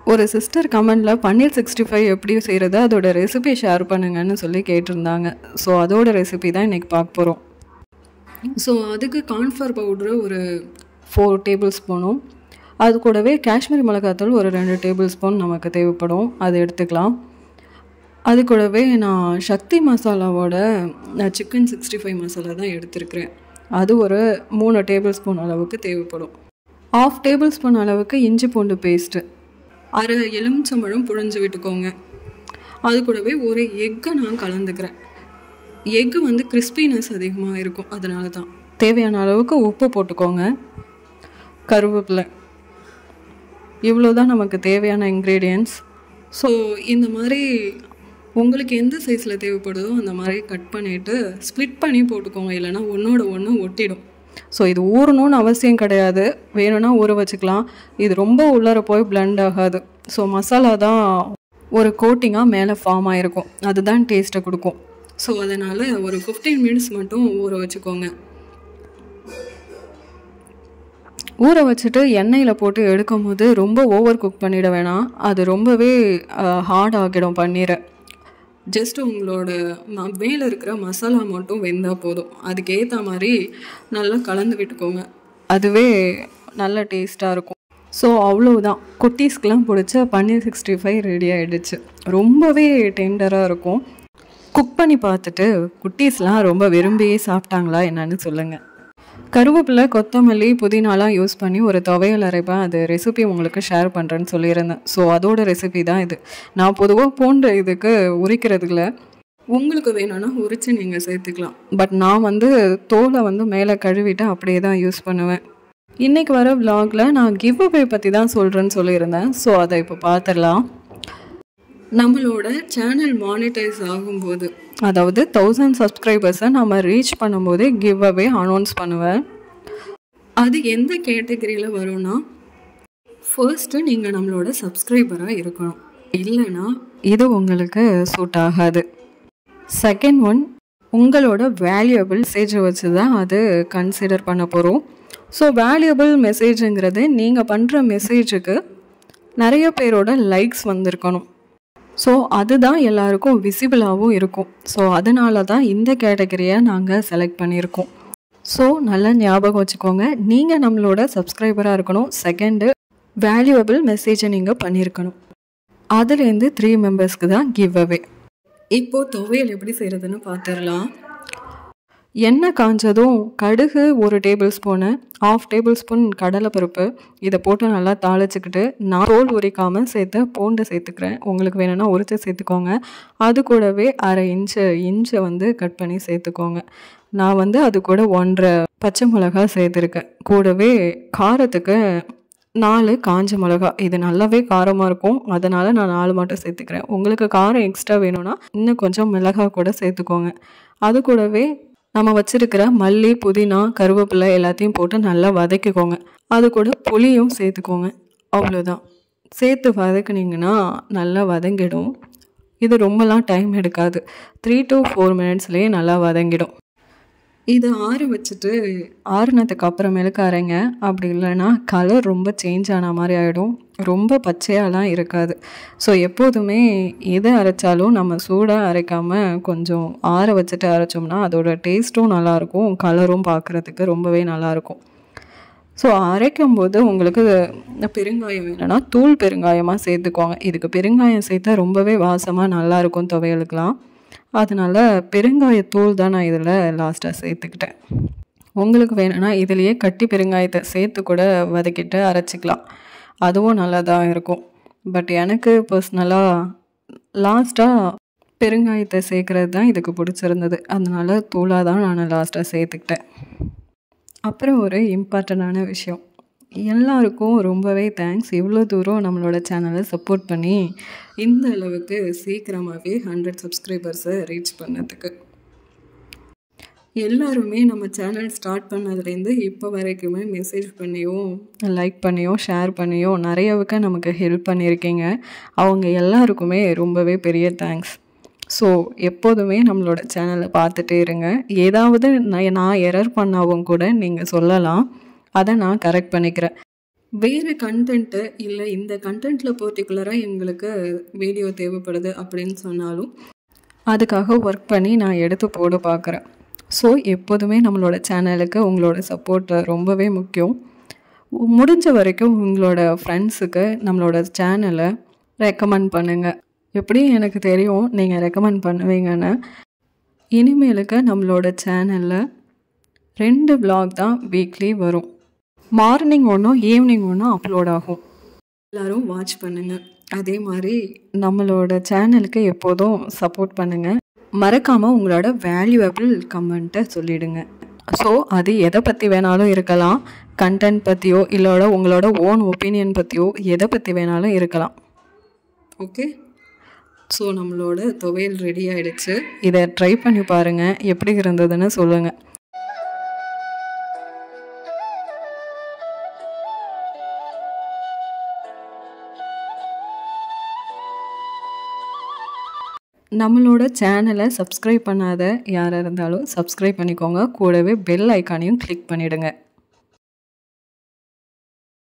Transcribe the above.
ஒரு சிஸ்டர் கமெண்டில் பன்னீர் sixty five எப்படி செய்கிறது அதோட ரெசிபி ஷேர் பண்ணுங்கன்னு சொல்லி கேட்டிருந்தாங்க ஸோ அதோட ரெசிபி தான் இன்றைக்கி பார்க்க போகிறோம் ஸோ அதுக்கு கார்ன்ஃப்ளவர் பவுட்ரு ஒரு ஃபோர் டேபிள் ஸ்பூனும் அது கூடவே காஷ்மீரி மிளகாத்தூள் ஒரு ரெண்டு டேபிள் ஸ்பூன் நமக்கு தேவைப்படும் அது எடுத்துக்கலாம் அது கூடவே நான் சக்தி மசாலாவோட நான் சிக்கன் சிக்ஸ்டி ஃபைவ் மசாலா தான் எடுத்திருக்கிறேன் அது ஒரு மூணு டேபிள் ஸ்பூன் அளவுக்கு தேவைப்படும் ஆஃப் டேபிள் ஸ்பூன் அளவுக்கு இஞ்சி பூண்டு பேஸ்ட்டு அரை எலுமிச்சம்பழம் புழிஞ்சு விட்டுக்கோங்க அது கூடவே ஒரு எக்கை நான் கலந்துக்கிறேன் எக்கு வந்து கிறிஸ்பினஸ் அதிகமாக இருக்கும் அதனால தான் தேவையான அளவுக்கு உப்பு போட்டுக்கோங்க கருவேப்பிலை இவ்வளோ தான் நமக்கு தேவையான இன்க்ரீடியன்ட்ஸ் ஸோ இந்த மாதிரி உங்களுக்கு எந்த சைஸில் தேவைப்படுதோ அந்த மாதிரி கட் பண்ணிவிட்டு ஸ்ப்ளிட் பண்ணி போட்டுக்கோங்க இல்லைனா ஒன்றோட ஒன்று ஒட்டிடும் ஸோ இது ஊறணும்னு அவசியம் கிடையாது வேணும்னா ஊற வச்சுக்கலாம் இது ரொம்ப உள்ளார போய் பிளெண்ட் ஆகாது ஸோ மசாலா தான் ஒரு கோட்டிங்காக மேலே ஃபார்ம் ஆகிருக்கும் அதுதான் டேஸ்ட்டை கொடுக்கும் ஸோ அதனால் ஒரு ஃபிஃப்டீன் மினிட்ஸ் மட்டும் ஊற வச்சுக்கோங்க ஊற வச்சுட்டு எண்ணெயில் போட்டு எடுக்கும் போது ரொம்ப ஓவர் குக் பண்ணிட வேணாம் அது ரொம்பவே ஹார்ட் ஆகிடும் பன்னீரை ஜஸ்ட் உங்களோட ம மேலே இருக்கிற மசாலா மட்டும் வெந்தால் போதும் அதுக்கேற்ற மாதிரி நல்லா கலந்து விட்டுக்கோங்க அதுவே நல்ல டேஸ்ட்டாக இருக்கும் ஸோ அவ்வளோதான் குட்டீஸ்க்கெலாம் பிடிச்ச பன்னீர் சிக்ஸ்டி ஃபைவ் ரெடி ஆகிடுச்சு ரொம்பவே டெண்டராக இருக்கும் குக் பண்ணி பார்த்துட்டு குட்டீஸ்லாம் ரொம்ப விரும்பி சாப்பிட்டாங்களா என்னன்னு சொல்லுங்கள் கருவேப்பிலை கொத்தமல்லி புதினாலாம் யூஸ் பண்ணி ஒரு துவையல் அரைப்பேன் அது ரெசிபி உங்களுக்கு ஷேர் பண்ணுறேன்னு சொல்லியிருந்தேன் ஸோ அதோட ரெசிபி தான் இது நான் பொதுவாக பூண்டு இதுக்கு உரிக்கிறதுல உங்களுக்கு வேணும்னா உரித்து நீங்கள் சேர்த்துக்கலாம் பட் நான் வந்து தோலை வந்து மேலே கழுவிட்டு அப்படியே தான் யூஸ் பண்ணுவேன் இன்றைக்கி வர விலாகில் நான் கிவ் அவே பற்றி தான் சொல்கிறேன்னு சொல்லியிருந்தேன் ஸோ அதை இப்போ பார்த்துடலாம் நம்மளோட சேனல் மானிட்டைஸ் ஆகும்போது அதாவது தௌசண்ட் சப்ஸ்கிரைபர்ஸை நம்ம ரீச் பண்ணும்போதே கிவ் அவே அனௌன்ஸ் பண்ணுவேன் அது எந்த கேட்டகரியில் வரும்னா ஃபர்ஸ்ட்டு நீங்கள் நம்மளோட சப்ஸ்கிரைபராக இருக்கணும் இல்லைன்னா இது உங்களுக்கு சூட் ஆகாது செகண்ட் ஒன் உங்களோட வேல்யூபிள் மெசேஜை வச்சு தான் அது கன்சிடர் பண்ண போகிறோம் ஸோ வேல்யூபிள் மெசேஜுங்கிறது நீங்கள் பண்ணுற மெசேஜுக்கு நிறைய பேரோட லைக்ஸ் வந்திருக்கணும் ஸோ அதுதான் எல்லாருக்கும் விசிபிளாகவும் இருக்கும் ஸோ அதனால தான் இந்த கேட்டகரியை நாங்கள் செலக்ட் பண்ணியிருக்கோம் ஸோ நல்லா ஞாபகம் வச்சுக்கோங்க நீங்கள் நம்மளோட சப்ஸ்கிரைபராக இருக்கணும் செகண்டு வேல்யூபிள் மெசேஜை நீங்கள் பண்ணியிருக்கணும் அதுலேருந்து த்ரீ மெம்பர்ஸ்க்கு தான் கிவ் அவே இப்போது துவையல் எப்படி செய்கிறதுன்னு பார்த்துடலாம் எண்ணெய் காஞ்சதும் கடுகு ஒரு tablespoon of tablespoon கடலைப்பருப்பு இதை போட்டு நல்லா தாளிச்சுக்கிட்டு நான் தோல் உரிக்காமல் சேர்த்து பூண்டு சேர்த்துக்கிறேன் உங்களுக்கு வேணும்னா உரித்து சேர்த்துக்கோங்க அது கூடவே அரை இன்ச்சு இன்ச்சை வந்து கட் பண்ணி சேர்த்துக்கோங்க நான் வந்து அது கூட ஒன்றரை பச்சை மிளகா சேர்த்துருக்கேன் கூடவே காரத்துக்கு நாலு காஞ்ச மிளகா இது நல்லாவே காரமாக இருக்கும் அதனால் நான் நாலு மட்டும் சேர்த்துக்கிறேன் உங்களுக்கு காரம் எக்ஸ்ட்ரா வேணும்னா இன்னும் கொஞ்சம் மிளகா கூட சேர்த்துக்கோங்க அது கூடவே நம்ம வச்சுருக்கிற மல்லி புதினா கருவேப்பிலை எல்லாத்தையும் போட்டு நல்லா வதக்கிக்கோங்க அது கூட புளியும் சேர்த்துக்கோங்க அவ்வளோதான் சேர்த்து வதக்குனிங்கன்னா நல்லா வதங்கிடும் இது ரொம்பலாம் டைம் எடுக்காது த்ரீ டு ஃபோர் மினிட்ஸ்லேயே நல்லா வதங்கிடும் இதை ஆற வச்சுட்டு ஆறுனதுக்கு அப்புறமேலுக்கு அரைங்க அப்படி இல்லைன்னா கலர் ரொம்ப சேஞ்ச் ஆன மாதிரி ஆகிடும் ரொம்ப பச்சையாலாம் இருக்காது ஸோ எப்போதுமே எதை அரைச்சாலும் நம்ம சூடாக அரைக்காமல் கொஞ்சம் ஆற வச்சுட்டு அரைச்சோம்னா அதோட டேஸ்ட்டும் நல்லாயிருக்கும் கலரும் பார்க்குறதுக்கு ரொம்பவே நல்லாயிருக்கும் ஸோ அரைக்கும் போது உங்களுக்கு பெருங்காயம் வேணும்னா தூள் பெருங்காயமாக சேர்த்துக்கோங்க இதுக்கு பெருங்காயம் சேர்த்தா ரொம்பவே வாசமாக நல்லாயிருக்கும் துவையலுக்கெலாம் அதனால் பெருங்காயத்தூள் தான் நான் இதில் லாஸ்ட்டாக சேர்த்துக்கிட்டேன் உங்களுக்கு வேணும்னா இதுலேயே கட்டி பெருங்காயத்தை சேர்த்து கூட வதக்கிட்டு அரைச்சிக்கலாம் அதுவும் நல்லா தான் இருக்கும் பட் எனக்கு பர்சனலாக லாஸ்ட்டாக பெருங்காயத்தை சேர்க்குறது தான் இதுக்கு பிடிச்சிருந்தது அதனால் தூளாக தான் நான் லாஸ்ட்டாக சேர்த்துக்கிட்டேன் அப்புறம் ஒரு இம்பார்ட்டண்டான விஷயம் எல்லாருக்கும் ரொம்பவே தேங்க்ஸ் இவ்வளோ தூரம் நம்மளோட சேனலை சப்போர்ட் பண்ணி இந்த அளவுக்கு சீக்கிரமாகவே ஹண்ட்ரட் சப்ஸ்கிரைபர்ஸை ரீச் பண்ணதுக்கு எல்லாருமே நம்ம சேனல் ஸ்டார்ட் பண்ணதுலேருந்து இப்போ வரைக்குமே மெசேஜ் பண்ணியும் லைக் பண்ணியும் ஷேர் பண்ணியும் நிறையவுக்கு நமக்கு ஹெல்ப் பண்ணியிருக்கீங்க அவங்க எல்லாருக்குமே ரொம்பவே பெரிய தேங்க்ஸ் ஸோ எப்போதுமே நம்மளோட சேனலை பார்த்துட்டே இருங்க ஏதாவது நான் நான் எரர் பண்ணாவும் கூட நீங்கள் சொல்லலாம் அதை நான் கரெக்ட் பண்ணிக்கிறேன் வேறு கண்டென்ட்டு இல்லை இந்த கண்டென்ட்டில் பர்டிகுலராக எங்களுக்கு வீடியோ தேவைப்படுது அப்படின்னு சொன்னாலும் அதுக்காக ஒர்க் பண்ணி நான் எடுத்து போட பார்க்குறேன் ஸோ எப்போதுமே நம்மளோட சேனலுக்கு உங்களோட சப்போர்ட் ரொம்பவே முக்கியம் முடிஞ்ச வரைக்கும் உங்களோட ஃப்ரெண்ட்ஸுக்கு நம்மளோட சேனலை ரெக்கமெண்ட் பண்ணுங்கள் எப்படியும் எனக்கு தெரியும் நீங்கள் ரெக்கமெண்ட் பண்ணுவீங்கன்னு இனிமேலுக்கு நம்மளோட சேனலில் ரெண்டு vlog தான் வீக்லி வரும் மார்னிங் ஒன்றும் ஈவினிங் ஒன்றும் அப்லோட் ஆகும் எல்லோரும் வாட்ச் பண்ணுங்கள் அதே மாதிரி நம்மளோட சேனலுக்கு எப்போதும் சப்போர்ட் பண்ணுங்கள் மறக்காமல் உங்களோட வேல்யூவபிள் கமெண்ட்டை சொல்லிடுங்க ஸோ அது எதை பற்றி வேணாலும் இருக்கலாம் கண்டென்ட் பற்றியோ இல்லோட உங்களோட ஓன் ஒப்பீனியன் பற்றியோ எதை பற்றி வேணாலும் இருக்கலாம் ஓகே ஸோ நம்மளோட துவையல் ரெடி ஆயிடுச்சு இதை ட்ரை பண்ணி பாருங்கள் எப்படி இருந்ததுன்னு சொல்லுங்கள் நம்மளோட சேனலை சப்ஸ்கிரைப் பண்ணாத யாராக இருந்தாலும் சப்ஸ்கிரைப் பண்ணிக்கோங்க கூடவே பெல் ஐக்கானையும் கிளிக் பண்ணிவிடுங்க